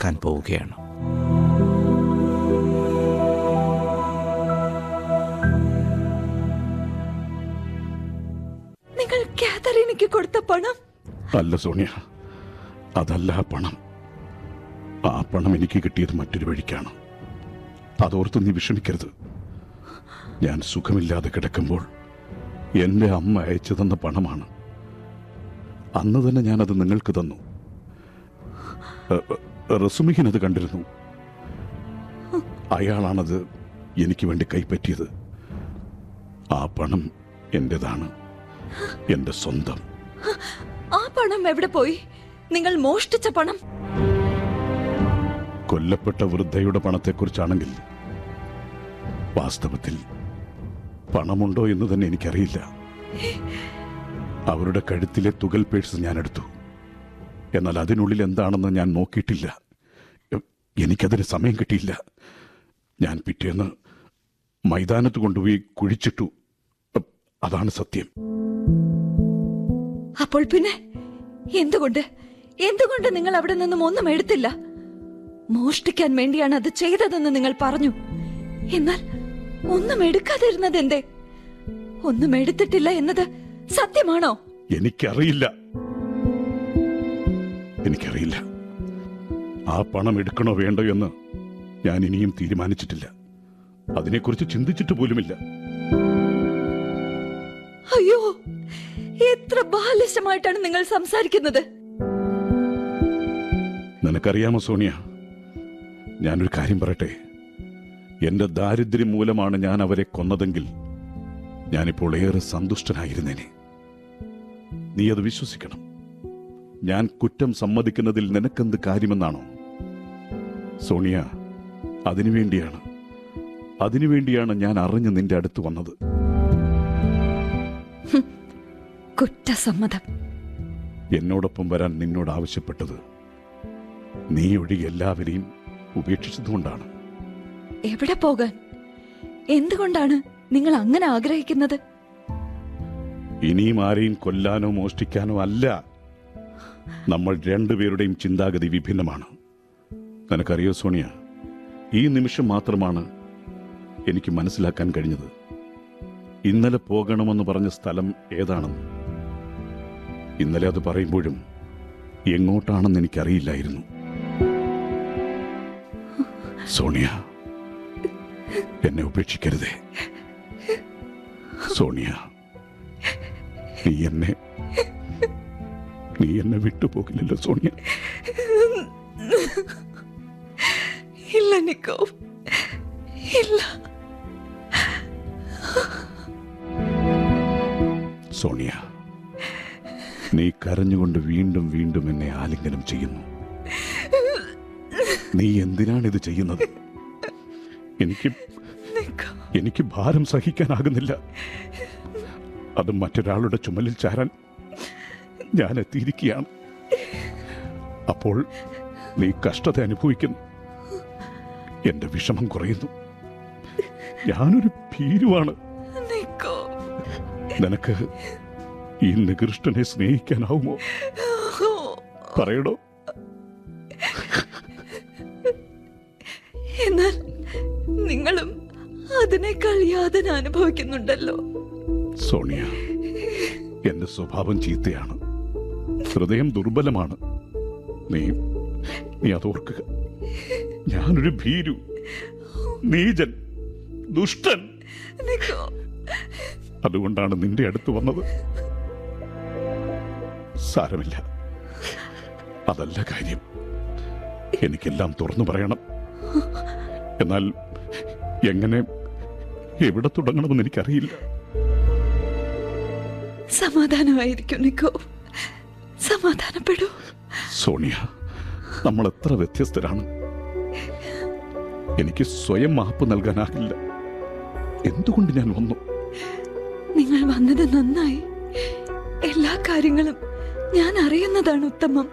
നടക്കാൻ പോവുകയാണ് നിങ്ങൾ കാതറീനയ്ക്ക് കൊടുത്ത പണം അല്ല സോണിയ അതല്ല ആ പണം ആ പണം എനിക്ക് കിട്ടിയത് മറ്റൊരു വഴിക്കാണ് അതോർത്ത് നീ വിഷമിക്കരുത് ഞാൻ സുഖമില്ലാതെ കിടക്കുമ്പോൾ എൻ്റെ അമ്മ അയച്ചു തന്ന പണമാണ് അന്ന് തന്നെ ഞാനത് നിങ്ങൾക്ക് തന്നു റസുമിഹിൻ അത് കണ്ടിരുന്നു അയാളാണത് എനിക്ക് വേണ്ടി കൈപ്പറ്റിയത് ആ പണം എൻ്റെതാണ് എൻ്റെ സ്വന്തം ആ പണം എവിടെ പോയി നിങ്ങൾ മോഷ്ടിച്ച പണം കൊല്ലപ്പെട്ട വൃദ്ധയുടെ പണത്തെക്കുറിച്ചാണെങ്കിൽ വാസ്തവത്തിൽ പണമുണ്ടോ എന്ന് തന്നെ എനിക്കറിയില്ല അവരുടെ കഴുത്തിലെ തുകൽ പേഴ്സ് ഞാൻ എടുത്തു എന്നാൽ അതിനുള്ളിൽ എന്താണെന്ന് ഞാൻ നോക്കിയിട്ടില്ല എ- എനിക്കതിന് സമയം കിട്ടിയില്ല ഞാൻ പിറ്റേന്ന് മൈതാനത്ത് കൊണ്ടുപോയി കുഴിച്ചിട്ടു അ- അതാണ് സത്യം അപ്പോൾ പിന്നെ എന്തുകൊണ്ട് എന്തുകൊണ്ട് നിങ്ങൾ അവിടെ നിന്നും ഒന്നും എടുത്തില്ല മോഷ്ടിക്കാൻ വേണ്ടിയാണ് അത് ചെയ്തതെന്ന് നിങ്ങൾ പറഞ്ഞു എന്നാൽ ഒന്നും എടുക്കാതിരുന്നത് എന്തേ ഒന്നും എടുത്തിട്ടില്ല എന്നത് സത്യമാണോ എനിക്കറിയില്ല എനിക്കറിയില്ല ആ പണം എടുക്കണോ വേണ്ടോ എന്ന് ഞാൻ ഇനിയും തീരുമാനിച്ചിട്ടില്ല അതിനെക്കുറിച്ച് ചിന്തിച്ചിട്ട് പോലുമില്ല അയ്യോ എത്ര ബാലിശമായിട്ടാണ് നിങ്ങൾ സംസാരിക്കുന്നത് നിനക്കറിയാമോ സോണിയ ഞാനൊരു കാര്യം പറയട്ടെ എന്റെ ദാരിദ്ര്യം മൂലമാണ് ഞാൻ അവരെ കൊന്നതെങ്കിൽ ഞാനിപ്പോൾ ഏറെ സന്തുഷ്ടനായിരുന്നേനെ നീ അത് വിശ്വസിക്കണം ഞാൻ കുറ്റം സമ്മതിക്കുന്നതിൽ നിനക്കെന്ത് കാര്യമെന്നാണോ സോണിയ അതിനുവേണ്ടിയാണ് അതിനുവേണ്ടിയാണ് ഞാൻ അറിഞ്ഞ് നിന്റെ അടുത്ത് വന്നത് കുറ്റസമ്മതം എന്നോടൊപ്പം വരാൻ നിന്നോട് ആവശ്യപ്പെട്ടത് നീ ഒഴികെ എല്ലാവരെയും ഉപേക്ഷിച്ചതുകൊണ്ടാണ് എവിടെ പോകാൻ എന്തുകൊണ്ടാണ് നിങ്ങൾ അങ്ങനെ ആഗ്രഹിക്കുന്നത് ഇനിയും ആരെയും കൊല്ലാനോ മോഷ്ടിക്കാനോ അല്ല നമ്മൾ രണ്ടുപേരുടെയും ചിന്താഗതി വിഭിന്നമാണ് നിനക്കറിയോ സോണിയ ഈ നിമിഷം മാത്രമാണ് എനിക്ക് മനസ്സിലാക്കാൻ കഴിഞ്ഞത് ഇന്നലെ പോകണമെന്ന് പറഞ്ഞ സ്ഥലം ഏതാണെന്ന് ഇന്നലെ അത് പറയുമ്പോഴും എങ്ങോട്ടാണെന്ന് എനിക്കറിയില്ലായിരുന്നു സോണിയ എന്നെ ഉപേക്ഷിക്കരുതേ സോണിയ നീ എന്നെ നീ എന്നെ വിട്ടുപോകില്ലല്ലോ സോണിയ ഇല്ല നിക്കോ ഇല്ല സോണിയ നീ കരഞ്ഞുകൊണ്ട് വീണ്ടും വീണ്ടും എന്നെ ആലിംഗനം ചെയ്യുന്നു നീ എന്തിനാണ് ഇത് ചെയ്യുന്നത് എനിക്ക് നിക്കോ എനിക്ക് ഭാരം സഹിക്കാനാകുന്നില്ല അത് മറ്റൊരാളുടെ ചുമലിൽ ചാരാൻ ഞാൻ എത്തിയിരിക്കുകയാണ് അപ്പോൾ നീ കഷ്ടത അനുഭവിക്കുന്നു എന്റെ വിഷമം കുറയുന്നു ഞാനൊരു ഭീരുവാണ് നിക്കോ നിനക്ക് ഈ നികൃഷ്ടനെ സ്നേഹിക്കാനാവുമോ പറയടോ എന്നാൽ നിങ്ങളും അതിനേക്കാൾ യാതന അനുഭവിക്കുന്നുണ്ടല്ലോ സോണിയ എന്റെ സ്വഭാവം ചീത്തയാണ് ഹൃദയം ദുർബലമാണ് നീ നീ അതോർക്കുക ഞാനൊരു ഭീരു നീചൻ ദുഷ്ടൻ നിക്കോ അതുകൊണ്ടാണ് നിന്റെ അടുത്ത് വന്നത് സാരമില്ല അതല്ല കാര്യം എനിക്കെല്ലാം തുറന്നു പറയണം എന്നാൽ എങ്ങനെ എവിടെ തുടങ്ങണമെന്ന് എനിക്കറിയില്ല സമാധാനമായിരിക്കും നിക്കോ സമാധാനപ്പെടൂ സോണിയ നമ്മൾ എത്ര വ്യത്യസ്തരാണ് എനിക്ക് സ്വയം മാപ്പ് നൽകാനാകില്ല എന്തുകൊണ്ട് ഞാൻ വന്നു നിങ്ങൾ വന്നത് നന്നായി എല്ലാ കാര്യങ്ങളും ഞാൻ അറിയുന്നതാണ് ഉത്തമം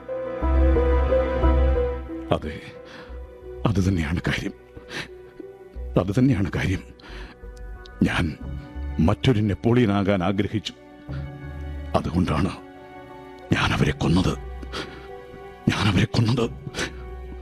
അതെ അത് തന്നെയാണ് കാര്യം അത് തന്നെയാണ് കാര്യം ഞാൻ മറ്റൊരു നെപ്പോളിയൻ ആകാൻ ആഗ്രഹിച്ചു അതുകൊണ്ടാണ് ഞാൻ അവരെ കൊന്നത് ഞാൻ അവരെ കൊന്നത്